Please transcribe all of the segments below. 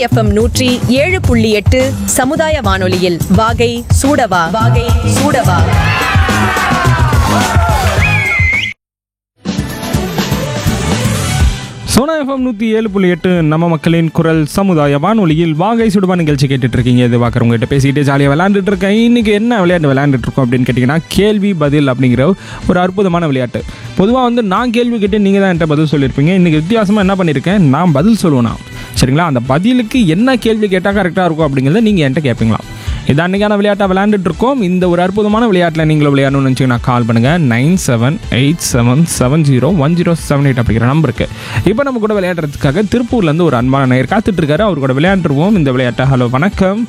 FM நூற்றி ஏழு புள்ளி எட்டு சமுதாய வானொலியில் வாகை சூடவா வாகை சூடவா சோனா எஃப்எம் நூற்றி ஏழு புள்ளி எட்டு நம்ம மக்களின் குரல் சமுதாய வானொலியில் வாகை சுடுபா நிகழ்ச்சி கேட்டுட்டு இருக்கீங்க இது பார்க்குறவங்ககிட்ட பேசிக்கிட்டு ஜாலியாக விளையாண்டுட்டு இருக்கேன் இன்னைக்கு என்ன விளையாட்டு விளையாண்டுட்டு இருக்கோம் அப்படின்னு கேட்டிங்கன்னா கேள்வி பதில் அப்படிங்கிற ஒரு அற்புதமான விளையாட்டு பொதுவாக வந்து நான் கேள்வி கேட்டு நீங்கள் தான் என்கிட்ட பதில் சொல்லியிருப்பீங்க இன்றைக்கி வித்தியாசமாக என்ன பண்ணியிருக்கேன் நான் பதில் சொல்லுவேனா சரிங்களா அந்த பதிலுக்கு என்ன கேள்வி கேட்டால் கரெக்டாக இருக்கும் அப்படிங்கிறத நீங்கள் என்கிட்ட கேட்பீங்களா இது அன்றைக்கான விளையாட்டாக விளையாண்டுட்டு இருக்கோம் இந்த ஒரு அற்புதமான விளையாட்டில் நீங்களும் விளையாடணும்னு நினச்சிங்கன்னா கால் பண்ணுங்கள் nine seven eight seven seven zero one zero seven eight அப்படிங்கிற நம்பருக்கு இப்போ நம்ம கூட விளையாடுறதுக்காக திருப்பூர்லேருந்து ஒரு அன்பான நேயர் காத்துட்டு இருக்காரு அவர் கூட விளையாண்டுருவோம் இந்த விளையாட்டை ஹலோ வணக்கம்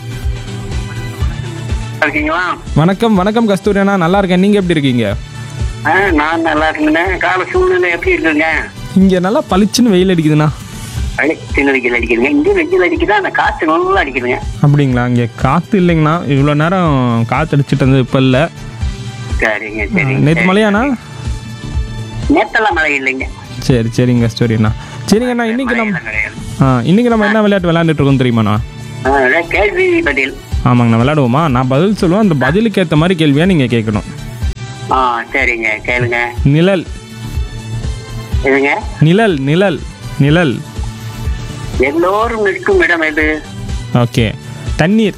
இருக்கீங்களா வணக்கம் வணக்கம் கஸ்தூரியண்ணா நல்லா இருக்கேன் நீங்கள் எப்படி இருக்கீங்க ஆ நான் நல்லா இருக்கேங்க கால சூழ்நிலை எப்படி இருக்குங்க இங்கே நல்லா பளிச்சுன்னு வெயில் அடிக்குதுண்ணா சின்ன வெயில் அடிக்குதுங்க இங்கே வெயில் அடிக்குது அந்த காற்று நல்லா அடிக்குதுங்க அப்படிங்களா இங்கே காற்று இல்லைங்கண்ணா இவ்வளோ நேரம் காற்று அடிச்சிட்டு இருந்தது இப்போ இல்லை சரிங்க சரிங்க நேற்று மழையாண்ணா நேத்தெல்லாம் மழை இல்லைங்க சரி சரிங்க கஸ்தூரியண்ணா சரிங்கண்ணா இன்னைக்கு நம்ம மழையெல்லாம் கிடையாது. ஆ இன்னைக்கு நம்ம என்ன விளையாட்டு விளையாண்டுட்டு இருக்கோம் தெரியுமாண்ணா ஆ, அதான் கேள்வி பதில் ஆமாங்கண்ணா விளையாடுவோமா நான் பதில் சொல்லுவேன் அந்த பதிலுக்கு ஏற்ற மாதிரி கேள்வியாக நீங்கள் கேட்கணும் ஆ சரிங்க கேளுங்க நிழல் எதுங்க நிழல் நிழல் நிழல் எல்லோரும் நிற்கும் இடம் எது ஓகே தண்ணீர்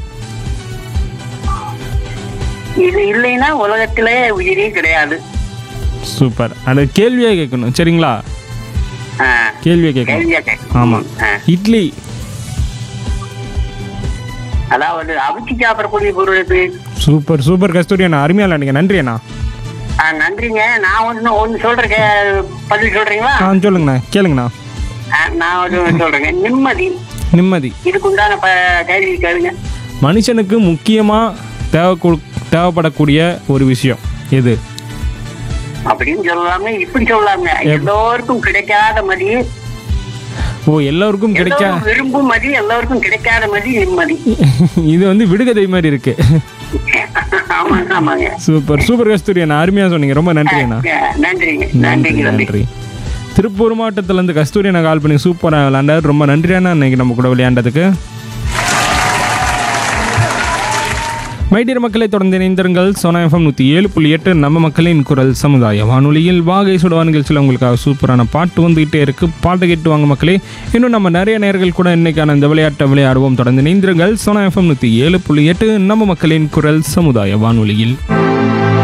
இது இல்லைன்னா உலகத்திலே உயிரே கிடையாது சூப்பர் அது கேள்வியாக கேட்கணும் சரிங்களா ஆ, கேள்வியாக கேட்கணும் கேள்வியா கேட்க ஆமாம் ஆ, இட்லி அதாவது அவிச்சு சாப்பிடக்கூடிய பொருள் எது சூப்பர் சூப்பர் கஸ்தூரி அண்ணா அருமையாக விளையாடுங்க நன்றி அண்ணா ஆ, நன்றிங்க நான் ஒன்று ஒன்று சொல்றேன் கே- பதில் சொல்றீங்களா ஆ சொல்லுங்கண்ணா கேளுங்கண்ணா ஆ, நான் ஒரு சொல்றேங்க நிம்மதி நிம்மதி இதுக்கு உண்டான ப- கேள்வி கேளுங்க மனுஷனுக்கு முக்கியமாக தேவை தேவைப்படக்கூடிய ஒரு விஷயம் எது அப்படின்னு சொல்லலாமே இப்படி சொல்லலாமே எல்லோருக்கும் கிடைக்காத மதி ஓ எல்லோருக்கும் கிடைக்க எல்லோரும் விரும்பும் மதி எல்லோருக்கும் கிடைக்காத மதி நிம்மதி இது வந்து விடுகதை மாதிரி இருக்கு ஆமாங்க ஆமாங்க சூப்பர் சூப்பர் கஸ்தூரி அண்ணா அருமையாக சொன்னீங்க ரொம்ப நன்றி அண்ணா ஆ, நன்றிங்க நன்றி நன்றிங்க நன்றி நன்றி திருப்பூர் மாவட்டத்திலேருந்து கஸ்தூரி அண்ணா கால் பண்ணி சூப்பராக விளையாண்டார் ரொம்ப நன்றி அண்ணா இன்னைக்கு நம்ம கூட விளையாண்டதுக்கு மைடியர் மக்களை தொடர்ந்து இணைந்திருங்கள் சோனா எஃப்எம் நூற்றி ஏழு புள்ளி எட்டு நம்ம மக்களின் குரல் சமுதாய வானொலியில் வாகை சுடுவா நிகழ்ச்சியில் உங்களுக்காக சூப்பரான பாட்டு வந்துகிட்டே இருக்கு பாட்டு கேட்டு வாங்க மக்களே இன்னும் நம்ம நிறைய நேர்கள் கூட இன்னைக்கான இந்த விளையாட்டை விளையாடுவோம் தொடர்ந்து இணைந்திருங்கள் சோனா எஃப்எம் நூற்றி ஏழு புள்ளி எட்டு நம்ம மக்களின் குரல் சமுதாய வானொலியில்